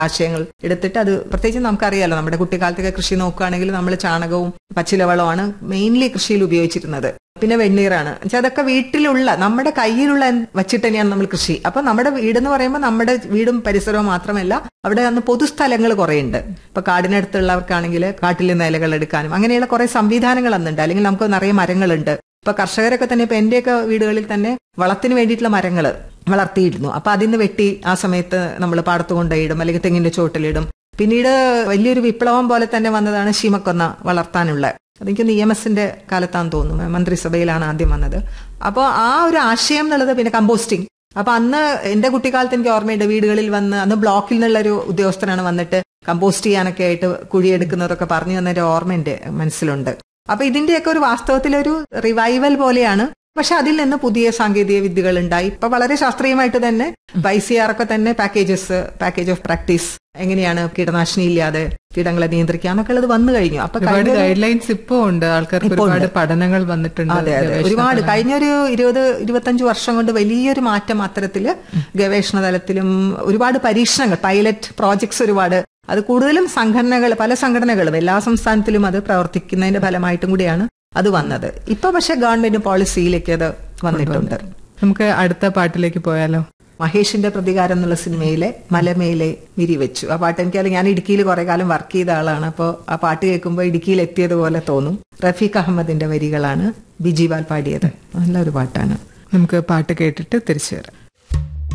ആശയങ്ങൾ എടുത്തിട്ട് അത് പ്രത്യേകിച്ച് നമുക്കറിയാലോ നമ്മുടെ കുട്ടിക്കാലത്തൊക്കെ കൃഷി നോക്കുകയാണെങ്കിൽ നമ്മൾ ചാണകവും പച്ചിലവളമാണ് മെയിൻലി കൃഷിയിൽ ഉപയോഗിച്ചിരുന്നത് പിന്നെ വെണ്ണീറാണ് വെച്ചാൽ അതൊക്കെ വീട്ടിലുള്ള നമ്മുടെ കയ്യിലുള്ള എന്ത് വച്ചിട്ട് തന്നെയാണ് നമ്മൾ കൃഷി അപ്പൊ നമ്മുടെ വീടെന്ന് പറയുമ്പോൾ നമ്മുടെ വീടും പരിസരവും മാത്രമല്ല അവിടെ അന്ന് പൊതുസ്ഥലങ്ങൾ കുറെ ഉണ്ട് ഇപ്പൊ കാടിനടുത്തുള്ളവർക്കാണെങ്കിൽ കാട്ടിൽ നിന്ന് ഇലകൾ എടുക്കാനും അങ്ങനെയുള്ള കുറെ സംവിധാനങ്ങൾ അന്നുണ്ട് അല്ലെങ്കിൽ നമുക്ക് നിറയെ മരങ്ങളുണ്ട് ഇപ്പൊ കർഷകരൊക്കെ തന്നെ ഇപ്പൊ എന്റെയൊക്കെ വീടുകളിൽ തന്നെ വളത്തിന് വേണ്ടിയിട്ടുള്ള മരങ്ങൾ വളർത്തിയിരുന്നു അപ്പൊ അതിന്ന് വെട്ടി ആ സമയത്ത് നമ്മൾ പാടത്ത് കൊണ്ടുപോയിടും അല്ലെങ്കിൽ തെങ്ങിന്റെ ചോട്ടിലിടും പിന്നീട് വലിയൊരു വിപ്ലവം പോലെ തന്നെ വന്നതാണ് ശീമക്കൊന്ന വളർത്താനുള്ള അതെനിക്ക് നിയമസിന്റെ കാലത്താന്ന് തോന്നുന്നു മന്ത്രിസഭയിലാണ് ആദ്യം വന്നത് അപ്പോൾ ആ ഒരു ആശയം എന്നുള്ളത് പിന്നെ കമ്പോസ്റ്റിംഗ് അപ്പൊ അന്ന് എന്റെ കുട്ടിക്കാലത്ത് എനിക്ക് ഓർമ്മയുണ്ട് വീടുകളിൽ വന്ന് അന്ന് ബ്ലോക്കിൽ നിന്നുള്ള ഒരു ഉദ്യോഗസ്ഥനാണ് വന്നിട്ട് കമ്പോസ്റ്റ് ചെയ്യാനൊക്കെ ആയിട്ട് കുഴിയെടുക്കുന്നതൊക്കെ പറഞ്ഞു തന്നൊരു ഓർമ്മ എന്റെ മനസ്സിലുണ്ട് അപ്പൊ ഇതിന്റെയൊക്കെ ഒരു വാസ്തവത്തിലൊരു റിവൈവൽ പോലെയാണ് പക്ഷെ അതിൽ നിന്ന് പുതിയ സാങ്കേതിക വിദ്യകൾ ഉണ്ടായി ഇപ്പൊ വളരെ ശാസ്ത്രീയമായിട്ട് തന്നെ ബൈ സി ആർ ഒക്കെ തന്നെ പാക്കേജസ് പാക്കേജ് ഓഫ് പ്രാക്ടീസ് എങ്ങനെയാണ് കീടനാശിനി ഇല്ലാതെ കീടങ്ങളെ നിയന്ത്രിക്കാന്നൊക്കെ ഉള്ളത് വന്നു കഴിഞ്ഞു അപ്പൊ ഒരുപാട് കഴിഞ്ഞ ഒരു- ഗൈഡ് ലൈൻസ് ഇപ്പോ ഉണ്ട് ആൾക്കാർക്ക് ഇപ്പോ ഒരുപാട് ഉണ്ട്. പഠനങ്ങൾ വന്നിട്ടുണ്ട് അതെ അതെ ഗവേഷണ ഒരുപാട് പഠനങ്ങൾ. കഴിഞ്ഞൊരു ഇരുപത് ഇരുപത്തഞ്ച് വർഷം കൊണ്ട് വലിയൊരു മാറ്റം അത്തരത്തില് ഗവേഷണ തലത്തിലും ഒരുപാട് പരീക്ഷണങ്ങൾ പൈലറ്റ് പ്രോജക്ട്സ് ഒരുപാട് അത് കൂടുതലും സംഘടനകൾ പല സംഘടനകളും എല്ലാ സംസ്ഥാനത്തിലും അത് പ്രവർത്തിക്കുന്നതിന്റെ ഫലമായിട്ടും കൂടിയാണ് അത് വന്നത് ഇപ്പൊ പക്ഷെ ഗവൺമെന്റ് പോളിസിയിലേക്ക് അത് വന്നിട്ടുണ്ട് നമുക്ക് അടുത്ത പാട്ടിലേക്ക് പോയാലോ മഹേഷിന്റെ പ്രതികാരം എന്നുള്ള സിനിമയിലെ മലമേലെ വിരിവെച്ചു ആ പാട്ട് എനിക്കറിയാം ഞാൻ ഇടുക്കിയിൽ കുറെ കാലം വർക്ക് ചെയ്ത ആളാണ് അപ്പോൾ ആ പാട്ട് കേൾക്കുമ്പോൾ ഇടുക്കിയിൽ എത്തിയതുപോലെ തോന്നും റഫീഖ് അഹമ്മദിന്റെ വരികളാണ് ബിജിവാൽ പാടിയത് നല്ലൊരു പാട്ടാണ് നമുക്ക് പാട്ട് കേട്ടിട്ട് തിരിച്ചു വരാം